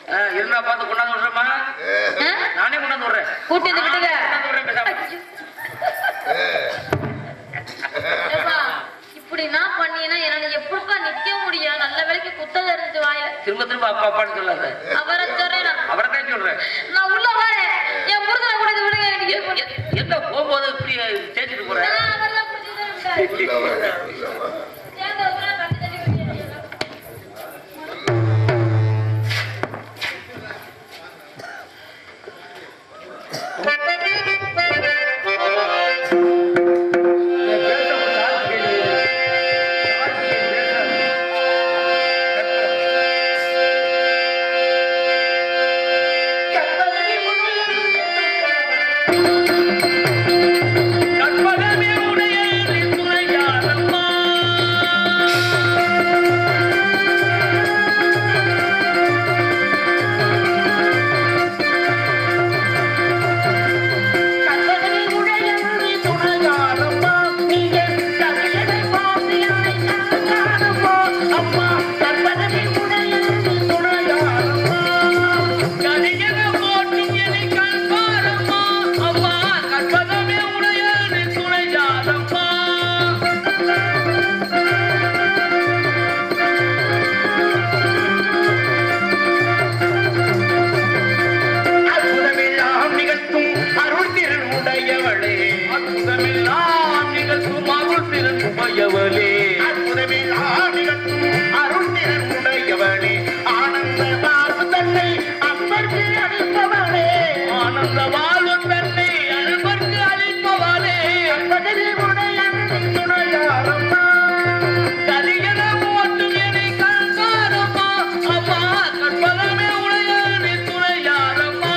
ஆ, இருந்தா பார்த்து கொண்டாந்து விடுறேம்மா ஆ? நானே கொண்டாந்து விடுறேன் கூட்டி வந்து விடுங்க கொண்டாந்து விடுறேன் பேசாம. ஏப்பா, இப்படி நான் பண்ணீங்கன்னா என்னால எப்படிப்பா நிக்க முடியும் நல்ல வேலைக்கு குத்தம் இருந்துச்சு வாயில திரும்ப திரும்ப அப்பா அப்பான்னு சொல்லாத அவரை சொல்றேன் நான். அவரை தான் சொல்றேன் நான் உள்ள வரேன் என் புருஷனை கூட இங்க விடுங்க எனக்கு இது பண்ணி- என்ன போகும்போது இப்படி தேய்ச்சிட்டு போற நான் அவரெல்லாம் பிடிச்சதே விட்டாரு. சேர்ந்து ஒரு நாள் கட்டி தள்ளி விட்டுறீங்க. கற்பகமே உடைய துணையாரம்மா கற்பகமே உடைய துணையாரம்மா நீங்கள் கவியனை பார்த்து என்னை கண்டாரம்மா அம்மா கற்பகமே உடைய துணையாரம்மா கவியன போட்டு என்னை கண்டாரம்மா அம்மா கற்பகமே உடைய துணையாரம்மா அற்புதமெல்லாம் நிகழ்த்தும் அருள் திறன் உடையவளே அற்புதமெல்லாம் நிகழ்த்தும் அருள் திறன் உடையவளே அற்புதமெல்லாம் நிகழ்த்தும் அருள் திறன் உடையவளே ஆனந்த வாழ்வு தன்னை அன்பர்க்கு அளிப்பவளே ஆனந்த வாழ்வு தன்னை அன்பர்க்கு அளிப்பவளே பதவி உடைய துணையாரம்மா கதிகன போட்டு என்னை கண்பாரம்மா அம்மா கற்பகமே உடைய துணையாரம்மா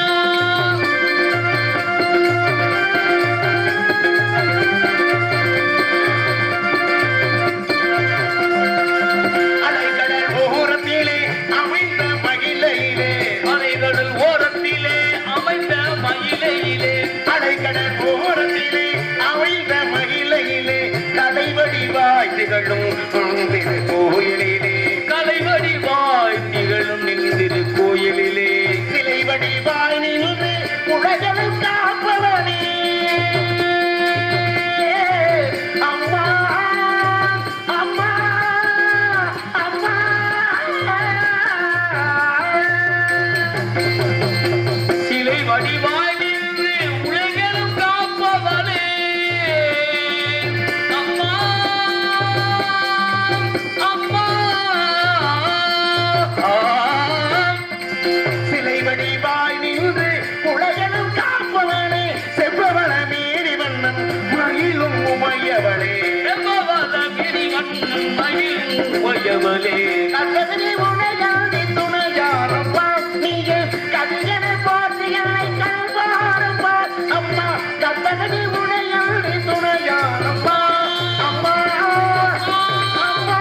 அலைகடல் ஓரத்திலே அமைந்த மகிழையிலே அலைகடல் ஓரத்திலே அமைந்த மகிழையிலே அலைகடல் ஓரத்திலே அமைந்த மகிழையிலே கலைவடிவாய் திகழும் திரு கோயிலிலே கலைவடிவாய் திகழும் நின்றிரு கோயிலிலே சிலை வடிவாய் நின்று உலகம் காப்பவனே அம்மா அம்மா அம்மா சிலை வடிவாய் நின்று உலகம் காப்பவனே அம்மா அம்மா சிலை வடிவாய் நின்று உலகம் காப்பவனே செவ்வவள மீறி வண்ணன் மகிழும் உமையவளே செவ்வவள மீறி வண்ணன் மகிழும் உமையவளே கதவி உனையாண்டி துணையாரப்பா நீங்க கவிஞனை பார்த்து என்னை கண்பாரப்பா அம்மா கதவி உனையாண்டி துணையாரப்பா அம்மா அம்மா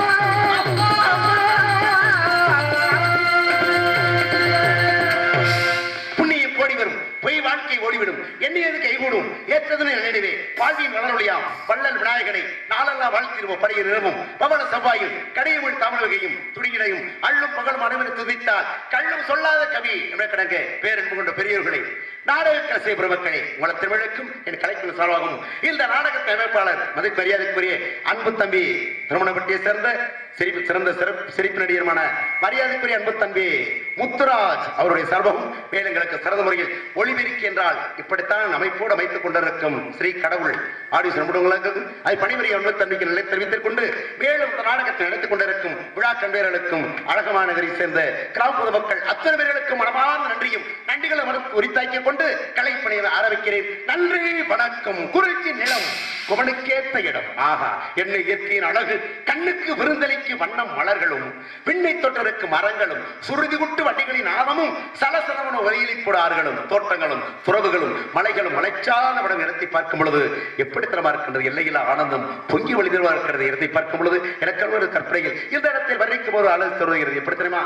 புண்ணியம் கோடி வரும் பொய் வாழ்க்கை ஓடிவிடும் எண்ணியது கைகூடும் ஏற்றதுன்னு நினைவே வாழ்வின் வளரொழியாம் வள்ளல் விநாயகனை நாளெல்லாம் வாழ்த்திருவோம் படையில் நிறவும் பவன செவ்வாயும் கடையுமிழ் தமிழகையும் துடியிடையும் அள்ளும் பகலும் அனைவரை துதித்தால் கள்ளும் சொல்லாத கவி என்ற கணக்கு பேரன்பு கொண்ட பெரியவர்களே நாடக கசை பிரபக்களே உங்களை திருவிழக்கும் என் கலைக்குழு சார்பாகவும் இந்த நாடகத்தை அமைப்பாளர் மதிப்பு மரியாதைக்குரிய அன்பு தம்பி திருமணப்பட்டியை சேர்ந்த சிரிப்பு சிறந்த சிறப்பு சிரிப்பு நடிகருமான மரியாதைக்குரிய அன்பு தம்பி முத்துராஜ் அவருடைய சர்வமும் மேலங்களுக்கு சிறந்த முறையில் ஒளிபெருக்கி என்றால் இப்படித்தான் அமைப்போடு அமைத்துக் கொண்டிருக்கும் ஸ்ரீ கடவுள் ஆடியோ நிமிடங்களுக்கு அதை பணிபுரிய அன்பு தம்பிக்கு நிலை தெரிவித்துக் கொண்டு மேலும் இந்த நாடகத்தை நடத்திக் கொண்டிருக்கும் விழா கண்பேர்களுக்கும் அழகமான நகரை சேர்ந்த கிராமப்புற மக்கள் அத்தனை பேர்களுக்கும் மனமார்ந்த நன்றியும் நன்றிகளை மனத்து உரித்தாக்கிக் கொண்டு கலைப்பணியை ஆரம்பிக்கிறேன் நன்றி வணக்கம் குறிச்சி நிலம் குவனுக்கேத்த இடம் ஆஹா என்ன இயற்கையின் அழகு கண்ணுக்கு விருந்தளிக்கு வண்ணம் மலர்களும் விண்ணை தொட்டருக்கு மரங்களும் சுருதி குட்டு வண்டிகளின் ஆதமும் சலசலவன ஒலியிலிப்போட ஆறுகளும் தோட்டங்களும் துறவுகளும் மலைகளும் மலைச்சாத விடம் இடத்தை பார்க்கும் பொழுது எப்படித்தனமா இருக்கின்றது எல்லையில் ஆனந்தம் பொங்கி வழிதரவா இருக்கிறது இடத்தை பார்க்கும் பொழுது எனக்கு ஒரு கற்பனையில் இந்த இடத்தில் வர்ணிக்கும் போது அழகு தருகிறது எப்படி தெரியுமா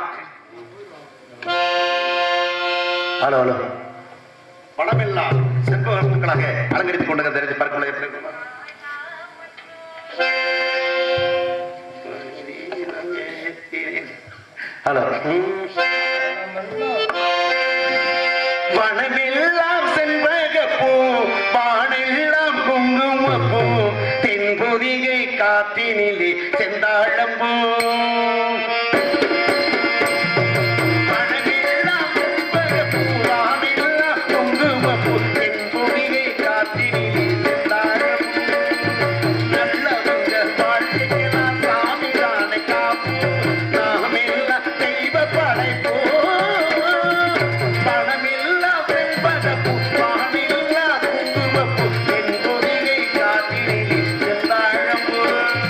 ஹலோ ஹலோ பணமெல்லாம் செல்வ வஸ்துக்களாக அலங்கரித்துக் கொண்டு தெரிஞ்சு பார்க்கும் பொழுது எப்படி இருக்கும்? ஹலோ ம். வனமெல்லாம் செண்பகப்பூ வானெல்லாம் குங்குமப்பூ தென்பொதிகை காத்தினிலே செந்தாழம்பூ வனமெல்லாம் செண்பகப்பூ, வானெல்லாம் குங்குமப்பூ, தென்பொதிகை காத்தினிலே செந்தாழம்பூ. நல்லவங்க வாழ்க்கைக்கெல்லாம் சாமிதானே காப்போம். நாமெல்லாம் தெய்வ படைப்போம். பணமில்லா செண்பகப்பூ, வானில்லா குங்குமப்பூ, என் பொதிகை காட்டினிலே செந்தாழம்பூ.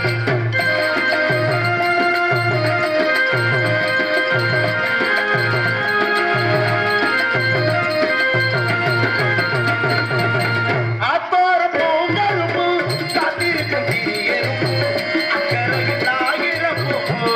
ஆத்தோர பூங்கரும்பு, காத்திருக்கும் திரியெரும்பு, அக்கறையில் ஆயிரம் பூ.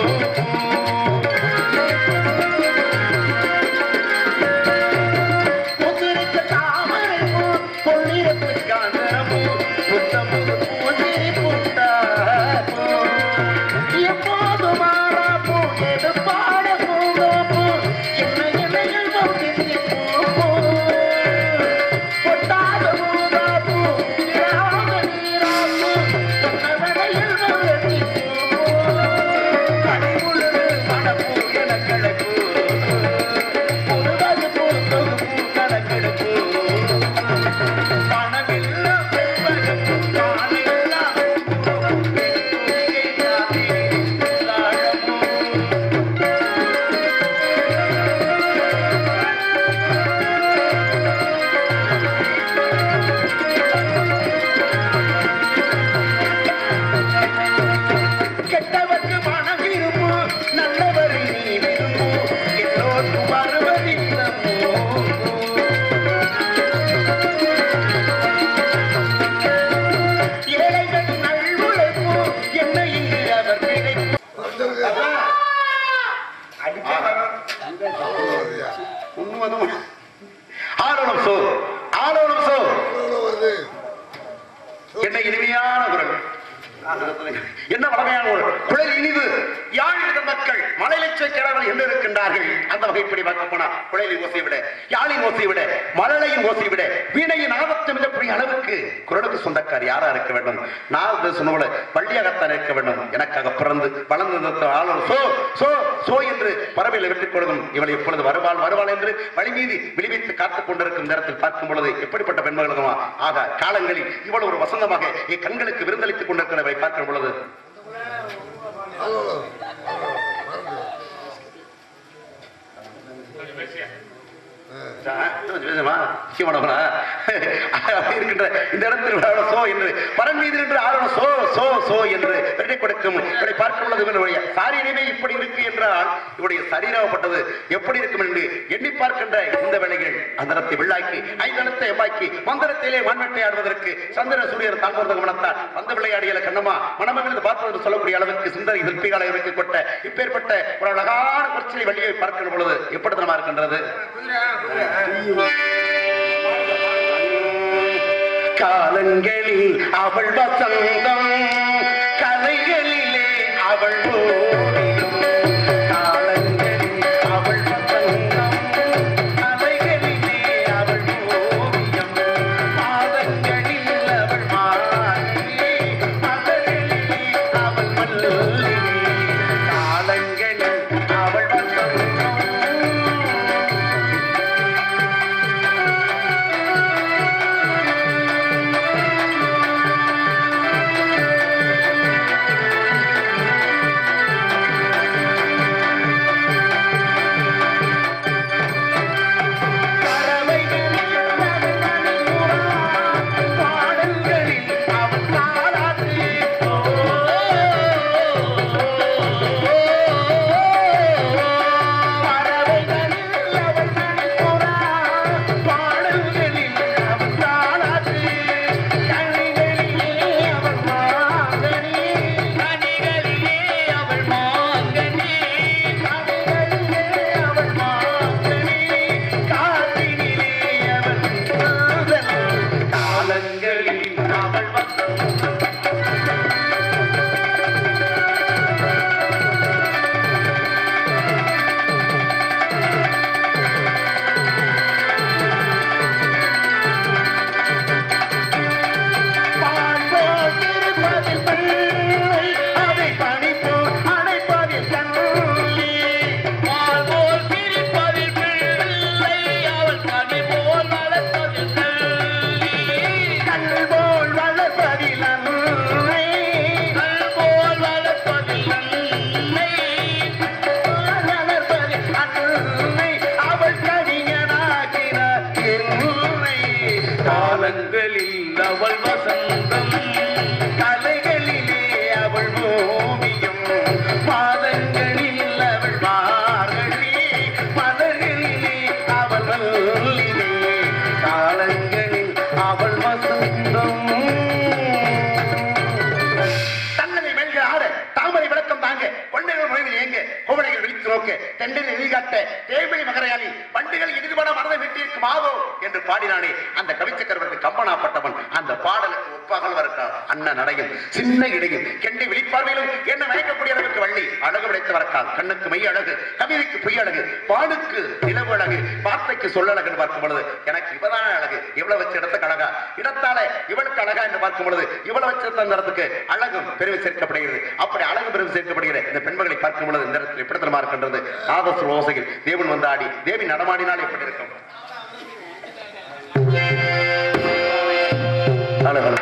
முதிருக்கு தாமரைப்பூ, பொன்னிறத்து காந்தரப்பூ, புத்தமுது பூஞ்சிரி புத்தாப்பூ. எப்போது மாறாப்பூ, எடுப்பாட பூங்கோப்பூ, என்ன இலையில் நோக்கித்தி பூப்பூ. பொட்டாத பூங்காப்பூ, இராத நீராப்பூ, சொன்னவரையில் நோக்கி பூப்பூ. கனிவுழுது மணப்பூ என கிளப்பூ புதுவது பூ தொகுப்பு கணக்கெடுப்பு பணமில்லா செல்வகப்பு காணில்லா பெண்குடியை காத்திரி தாழமோ கெட்டவர்க்கு மனம் விரும்பு நல்லவரை நீ விரும்பு எல்லோருக்கும் வருவதில்லமோ ஏழைகள் நல்வுழைப்பு என்ன இங்கு அவர் கிடைப்பு உண்மைதான் ஆரோணம் சோ ஆரோணம் சோ என்ன இனிமையான குரல் என்ன வளமையான குரல் குழல் இனிது யாழ் எழுத மக்கள் மலைலட்ச கிழவர்கள் என்று இருக்கின்றார்கள் அந்த வகைப்படி பார்க்க போனா குழலின் ஓசையை விட யாழின் ஓசையை விட மழலையின் ஓசையை விட வீணையின் ஆபத்தம் மிகப்பெரிய அளவுக்கு குரலுக்கு சொந்தக்கார் யாரா இருக்க வேண்டும் நான் இது சொன்ன போல வள்ளியாகத்தான் இருக்க வேண்டும் எனக்காக பிறந்து வளர்ந்து நிறுத்த ஆளும் சோ சோ சோ என்று பறவைகளை விட்டுக் கொடுக்கும் இவள் எப்பொழுது வருவாள் வருவாள் என்று வழி மீது விழிவித்து காத்துக் கொண்டிருக்கும் நேரத்தில் பார்க்கும் பொழுது எப்படிப்பட்ட பெண்மகளுமா ஆக காலங்களில் இவ்வளவு ஒரு வசந்தமாக என் கண்களுக்கு விருந்தளித்துக் கொண்டிருக்கிறவரை பார்க்கும் பொழுது பேசுமா சீமானவனா அப்படி இருக்கின்ற இந்த இடத்தில் விளையாட சோ என்று பரன் மீது நின்று ஆடணும் சோ சோ சோ என்று வெற்றி கொடுக்கும் இவரை பார்க்கும் பொழுது இவனுடைய சாரீரமே இப்படி இருக்கு என்றால் இவருடைய சரீரப்பட்டது எப்படி இருக்கும் என்று எண்ணி பார்க்கின்ற இந்த வேளைகள் அந்த இடத்தை விழாக்கி ஐந்தனத்தை எம்பாக்கி மந்திரத்திலே மண்வெட்டை ஆடுவதற்கு சந்திர சூரியர் தாங்குவது மனத்தால் வந்து விளையாடியல கண்ணம்மா மனமகிழ்ந்து பார்ப்பது என்று சொல்லக்கூடிய அளவுக்கு சுந்தரி சிற்பிகளை வைக்கப்பட்ட இப்பேற்பட்ட ஒரு அழகான பிரச்சனை வழியை பார்க்கிற பொழுது எப்படி தனமா இருக்கின்றது காலங்களில் அவள் வசந்தம் கலைகளிலே அவள் ஓவியம் காலங்களில் அவள் வசந்தம் கலைகளிலே அவள் ஓவியம் பாதங்களில் அவள் மாலை மலரிலே அவள் மல்லிகை காலங்களில் அவள் வசந்தம் என்னை அவள் கணியனாக்கினார் என்னை காலங்களில் அவள் வசந்தம் கலைகளிலே அவள் ஓவியம் மாதங்களில் அவள் மார்கழி மலர்களிலே அவள் மல்லிகை காலங்களில் அவள் வசந்தம் தன்னலை மெல்க ஆட தாமரை விளக்கம் தாங்க கொண்டைகள் மொழிவில் ஏங்க கோவலைகள் விழித்து நோக்க தெண்டனை எதிர்காட்ட தேவழி மகரையாளி பண்டுகள் எதிர்பட மனதை விட்டிருக்கும் ஆதோ என்று பாடினானே அந்த கவிச்சக்கரவருக்கு கம்பனாப்பட்டவன் அந்த பாடலுக்கு ஒப்பாகல் வரக்கார் அண்ணன் நடையும் சின்ன இடையும் கெண்டை விழிப்பார்வையிலும் என்ன மயக்கக்கூடிய அளவுக்கு வள்ளி அழகு விளைத்து வரக்கால் கண்ணுக்கு மெய் அழகு கவிதைக்கு பொய் அழகு பாடுக்கு நிலவு அழகு வார்த்தைக்கு சொல்லழகுன்னு பார்க்கும் பொழுது எனக்கு இவதான அழகு இவ்வளவு வச்சு இடத்துக்கு அழகா இடத்தால இவளுக்கு அழகா என்று பார்க்கும் பொழுது இவ்வளவு வச்சிருந்த அந்த இடத்துக்கு அழகும் பெருமை சேர்க்கப்படுகிறது அப்படி அழகு பெருமை சேர்க்கப்படுகிற இந்த பெண்மகளை பார்க்கும் பொழுது இந்த இடத்துல எப்படித்தனமா இருக்கின்றது நாதசுர ஓசையில் தேவன் வந்து ஆடி தேவி நடமாடினால் எப்படி இருக்கும் ஹலோ ஹலோ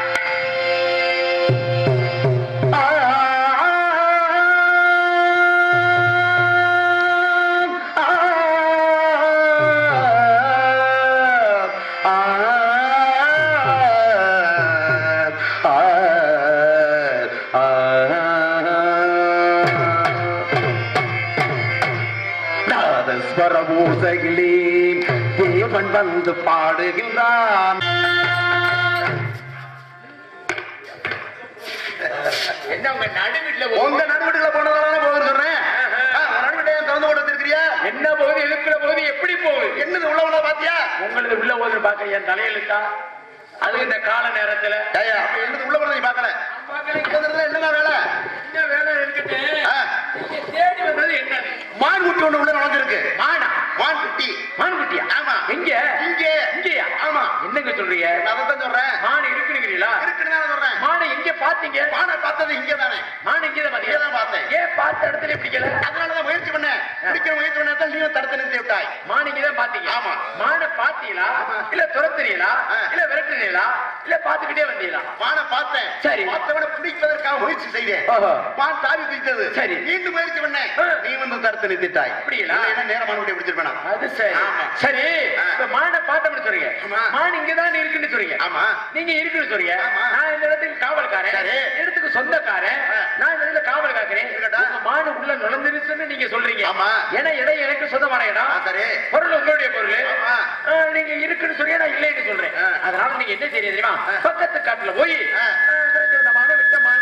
ஸ்வரபூசையிலே தேவன் வந்து பாடுகின்றான் என்ன உங்க நடுவில் உங்க நடுவீட்டுல போனதால போகுது சொல்றேன் நடுவீட்டை திறந்து போட்டு வச்சிருக்கிறியா என்ன போகுது இருக்கிற போகுது எப்படி போகுது என்னது உள்ளவன பாத்தியா உங்களது உள்ள போகுது பார்க்க என் தலையெழுத்தா அது இந்த கால நேரத்துல ஏய்யா, அப்ப என்னது உள்ளவன நீ பாக்கல என்னதான் வேலை என்ன வேலை இருக்குது ஆ, நீங்க தேடி வந்தது என்னது மான் குட்டி ஒண்ணு உள்ள நுழைஞ்சிருக்கு மானா மான் குட்டி மான்குட்டியா ஆமா. எங்க இங்க இங்கயா ஆமா என்னங்க சொல்றீங்க நான் அதைத்தான் சொல்றேன் மான் இருக்குங்கிறீங்களா இருக்குன்னு தானே சொல்றேன் மானை எங்க பாத்தீங்க மானை பார்த்தது இங்க தானே மான் இங்கதான் பாத்தீங்க இங்கதான் பார்த்தேன். ஏன் பார்த்த இடத்துல பிடிக்கல அதனாலதான் முயற்சி பண்ணேன் பிடிக்கிற முயற்சி பண்ண நீயும் தடுத்து நிறுத்தி விட்டாய் மான் இங்கதான் பாத்தீங்க ஆமா. மானை பாத்தீங்களா ஆமா. இல்ல துரத்துறீங்களா ஆ. இல்ல விரட்டுறீங்களா இல்ல பாத்துக்கிட்டே வந்தீங்களா மானை பார்த்தேன் சரி. பார்த்தவனை பிடிப்பதற்காக முயற்சி செய்தேன் ஓஹோ. மான் தாவி பிடித்தது சரி. மீண்டும் முயற்சி பண்ணேன் ஆ. நீ வந்து தடுத்து நிறுத்திட்டாய் அப்படிங்களா? இல்லைன்னா நேரம் மான் குட்டி பிடிச்சிருப்பேனா அது சரி ஆமா. சரி ஆ. இப்ப மானை பார்த்தோம்னு சொல்றீங்க ஆமா. மான் இங்கதான் இருக்குன்னு சொல்றீங்க ஆமா நீங்க இருக்குன்னு சொல்றீங்க ஆமா. நான் இந்த இடத்துக்கு காவல்காரன் சரி. இடத்துக்கு சொந்தக்காரன் ஆ. நான் இந்த இடத்துல காவல் காக்கிறேன் இருக்கட்டும். உங்க மாடு உள்ள நுழைஞ்சிருச்சுன்னு நீங்க சொல்றீங்க ஆமா. ஏன்னா இடம் எனக்கு சொந்தமான இடம் ஆ, சரி பொருள் உங்களுடைய பொருள் ஆமா. ஆ, நீங்க இருக்குன்னு சொல்லி நான் இல்லைன்னு சொல்றேன் ஆ. அதனால நீங்க என்ன செய்ய தெரியுமா ஆ. பக்கத்து காட்டுல போய் ஆ. விட்டமான விட்டமான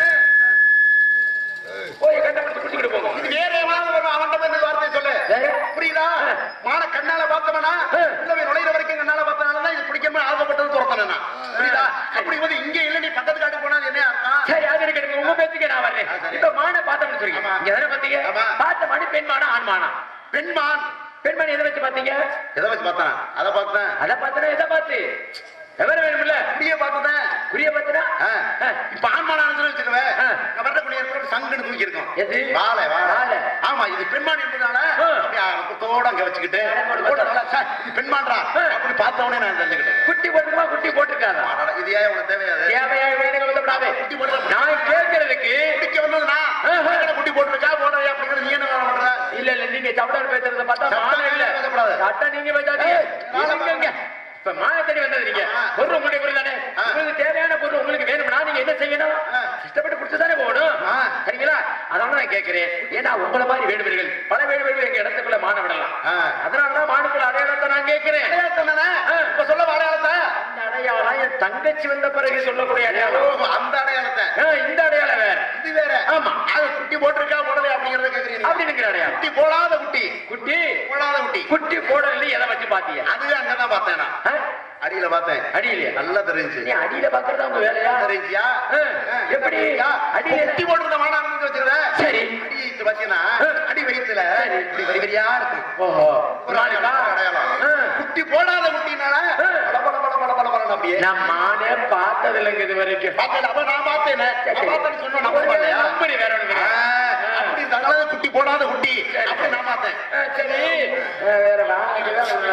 போய் கண்டுபிடிச்சு குடிச்சுக்கிட்டு போகும் இது வேற ஏதாவது ஒரு அவன்கிட்ட போய் இந்த வார்த்தையை சொல்லு வேற? புரியுதா ஆ. மான கண்ணால பார்த்தவனா ஆ. உள்ள போய் நுழையிற வரைக்கும் கண்ணால பார்த்தனாலதான் இது பிடிக்காம ஆசைப்பட்டது துரத்தன நான் புரியுதா அப்படி வந்து இங்க இல்ல நீ பக்கத்து காட்டு போனா அது என்ன அர்த்தம் சரி அது எனக்கு உங்க பேச்சுக்கு நான் வர்றேன் ஆ, சரி. இப்ப மானை பார்த்தோம்னு சொல்றீங்க ஆமா. இங்க தானே பாத்தீங்க ஆமா. பார்த்த மாடு பெண் மானா ஆண் மானா பெண்மான் பெண்மணி எதை வச்சு பாத்தீங்க எதை வச்சு பார்த்தானா அதை பார்த்தேன் அத பார்த்தனா எதை பார்த்து விவரம் வேணும்ல அப்படியே பார்த்ததேன் குறிய பார்த்தனா இப்ப ஆண்மான வச்சுக்கவே ஆ. வரக்கூடிய சங்குன்னு தூக்கி இருக்கும் எது? வாழை வாழை வாழை. ஆமா இது பெண்மான் என்பதால ஆ. அப்படியே குத்தோட அங்க வச்சுக்கிட்டு அடக்கோடு போட்டு நல்லா, சார், இது பெண்மான்றா ஆ. அப்படி பார்த்த உடனே நான் தெரிஞ்சுக்கிட்டேன் குட்டி போட்டுக்குமா குட்டி போட்டிருக்காதா அடடா, இது ஏன் உனக்கு தேவையாது தேவையா வேணுங்க வந்துடாது குட்டி போட்டு நான் கேட்கறதுக்கு குட்டிக்கு வந்ததுனா ஆஹா. குட்டி போட்டுருக்கா போடுறியா அப்படிங்கிறது நீ என்ன வேலை பண்ற இல்ல இல்ல நீங்க சவுடார் பேசுறத பார்த்தா சத்தம் மானம் இல்ல பேசக்கூடாது. சட்டம் நீங்க பேசாதீங்க ஏய், நாளை இருங்கங்க. இப்ப மான தேடி வந்தது நீங்க ஆ. பொருள் உங்களுடைய பொருள் தானே ஆ. உங்களுக்கு தேவையான பொருள் உங்களுக்கு வேணும்னா நீங்க என்ன செய்யணும் ஆ. இஷ்டப்பட்டு கொடுத்து தானே போகணும் ஆ. சரிங்களா அதனால நான் கேட்கிறேன் ஏன்னா உங்களை மாதிரி வேடுவீர்கள் பல வேடுவீர்கள் எங்க இடத்துக்குள்ள மான விடலாம் ஆ. அதனாலதான் மானுக்குள்ள அடையாளத்தை நான் கேட்கிறேன் அடையாளத்தை தானே? ஆ. இப்ப சொல்ல அடையாளத்தை அந்த அடையாளம் என் தங்கச்சி வந்த பிறகு சொல்லக்கூடிய அடையாளம் ஓ, அந்த அடையாளத்தை ஆ, இந்த அடையாளம் வேற இது வேற ஆமா. அது குட்டி போட்டிருக்கா போடலையா அப்படிங்கறத கேக்குறீங்க அப்படி இருக்கிற அடையாளம் குட்டி போடாத குட்டி குட்டி போடாத குட்டி குட்டி போடல எதை வச்சு பாத்தீங்க அது அங்கதான் பார்த்தேன் நான் ஆ? அடியில பார்த்தேன் அடியிலையா நல்லா தெரிஞ்சு நீ அடியில பாக்குறதா உங்க வேலையா தெரிஞ்சியா ஆ, எப்படி? அடியில? குட்டி போட்டிருந்த மாடா இருந்து வச்சுக்கிறேன் சரி அடி வயிற்று பாத்தீங்கன்னா ஆ. அடி வயிற்றுல சரி. இப்படி வரி வரியா இருக்கும் ஓஹோ ஒரு அடையாளம், ஒரு அடையாளம். ஆ. குட்டி போடாத குட்டினால ஆ. பல பல பல பல பல பல அப்படியே நான் மானே பார்த்தது இல்லைங்க இது வரைக்கும் பார்த்தேன் அப்ப நான் பார்த்தேன் சரி, நான் பார்த்தேன்னு சொன்னா நம்ப சரி. மாட்டியா? நம்புறி வேற ஒண்ணுங்க ஆ, அப்படி தகவல குட்டி போடாத குட்டி சரி. அப்படி நான் பார்த்தேன் ஆ, சரி ஆ, வேற வாங்க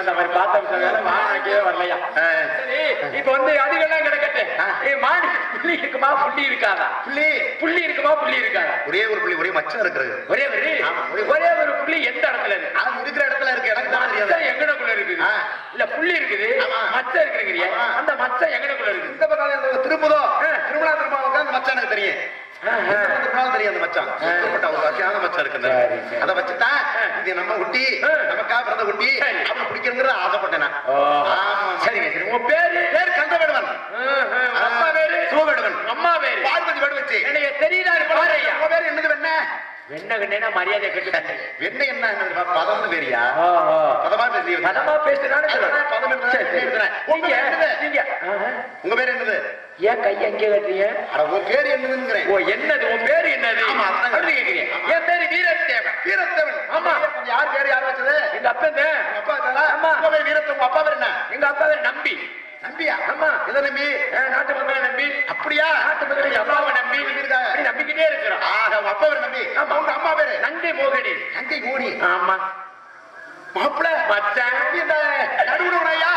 அந்த மாதிரி பார்த்தா வாங்கிக்கவே வரலையா ஆ. சரி இப்ப வந்து அதுக்கெல்லாம் கிடக்கட்டு ஆ. ஏய், மாடு புள்ளி இருக்குமா புள்ளி இருக்காதா புள்ளி புள்ளி இருக்குமா புள்ளி இருக்காதா ஒரே ஒரு புள்ளி ஒரே மச்சம் இருக்கிறது ஒரே ஒரு ஆமா, ஒரே- ஒரே ஒரு புள்ளி எந்த இடத்துல இருக்கு அது இருக்கிற இடத்துல இருக்கு எனக்கு தான் தெரியாது மச்சம் எங்கனக்குள்ள இருக்குது ஆ. இல்ல புள்ளி இருக்குது ஆமா. மச்சம் இருக்குங்கிறியா ஆமா. அந்த மச்சம் எங்கனக்குள்ள இருக்குது இந்த பக்கம் இந்த திருப்பதோ ஆ. திருமலா திருமாவுக்கு அந்த மச்சான் எனக்கு தெரியும் ஆஹா. திருமணம் தெரியும் அந்த மச்சான் சுத்தப்பட்ட ஒரு வகையான மச்சான் இருக்கு சரி, சரி. அதை வச்சுதான் ஆ. இது நம்ம குட்டி ஆ. நமக்கா பிறந்த குட்டி சரி. அப்படி பிடிக்கிறதுல ஆசைப்பட்டேன் நான் ஓ. ஆமா. சரிங்க சரி உங்க பேரு பேர் கந்தவேடுவன் ஆஹா. உங்க அப்பா பேரு சிவவேடுவன் அம்மா பேரு பார்வதி வேடு வச்சு எனக்கு தெரியுதா பாருயா உங்க பேர் என்னது வெண்ண என்ன கண்ணேனா மரியாதை கெட்டு வெண்ண என்ன என்னது பதம்னு பேரியா ஓஹோ பதமா பேசி பதமா பேசுறானே அதுதான் பதம் என்ன? சரி, சரி. பேசுறேன். உங்க நீங்க பேர் என்னது? நீங்க ஆஹா. உங்க பேர் என்னது ஏன் கைய அங்கே கட்டுறீங்க அட உன் பேர் என்னதுங்கிறேன் ஓ என்னது உன் பேரு என்னது ஆமா, அதான் அப்படி கேக்குறீங்க என் பேரு வீரத்தேவன் வீரத்தேவன் ஆமா. யார் பேர் யார் வச்சது எங்க அப்பன் தான். உங்க அப்பா பேரா? ஆமா. உங்க பேர் வீரத்தேவன் உங்க அப்பா பேர் என்ன எங்க அப்பா பேரு நம்பி நம்பியா ஆமா. எதை நம்பி அஹ் நாட்டு மக்களை நம்பி அப்படியா நாட்டு மக்களை அப்பாவை நம்பி இருக்காங்க. அப்படி நம்பிக்கிட்டே இருக்கிறோம் ஆக உங்க அப்பா பேர் நம்பி ஆமா. உங்க அம்மா பேரு நங்கை மோகடி தங்கை கூடி ஆமா மாப்பிள மச்சான் இந்த நடுவுல ஐயா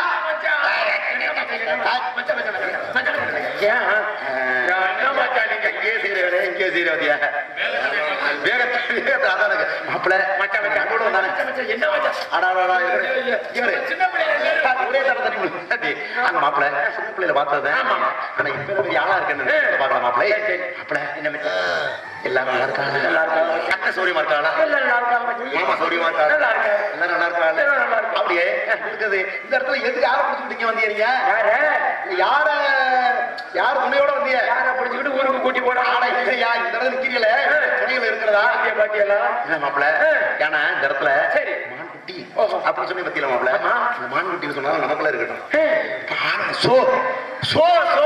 ஏன் என்ன மச்சான் நீங்க இங்கே செய்யறவரே இங்கே செய்யறவதியா வேகத்தை வேகத்தை அதான் எனக்கு. மாப்பிள மச்சான் மச்சான் நடுவுல வந்தானே. மச்சான், மச்சான், என்ன மச்சான் அடா, அடா, அடா, இவரு, இவரு. சின்ன பிள்ளைங்க பேரு. ஒரே தடவை தண்ணி குடி. அங்க மாப்பிள சின்ன பிள்ளையில பார்த்தது ஆமா. ஆனா இப்ப பெரிய ஆளா இருக்கேன்னு பாக்கலாம் மாப்பிள சரி, சரி. மாப்பிள என்ன மச்சான் எல்லாரும் நல்லா இருக்காங்க நல்லா இருக்காங்க. அத்தை சௌரியமா இருக்காங்களா எல்லாம் நல்லா இருக்காங்க மச்சான். மாமா சௌரியமா இருக்காங்க நல்லா இருக்காங்க. எல்லாரும் நல்லா இருக்காங்க எல்லாம் நல்லா இருக்காங்க. அப்படியே இருக்குது இந்த இடத்துல எதுக்கு யாரை பிடிச்சிட்டு வந்தீங்க நீங்க யாரு யார யார் துணையோட வந்தீங்க யாரை பிடிச்சுக்கிட்டு ஊருக்கு கூட்டி போறான் ஆனா இல்லையா இந்த இடத்துல நிக்கிறீங்களே துணைகள் இருக்கிறதா பாத்தியா பாத்தியெல்லாம் என்ன மாப்பிள ஆ. ஏன்னா இந்த இடத்துல சரி. மான்குட்டி ஓஹோ. அப்படி சொல்லி பத்தியில மாப்பிள ஆமா. இந்த மான்குட்டின்னு சொன்னாலும் நமக்குள்ள இருக்கட்டும் ஏய், இப்ப ஆனா சோ சோ சோ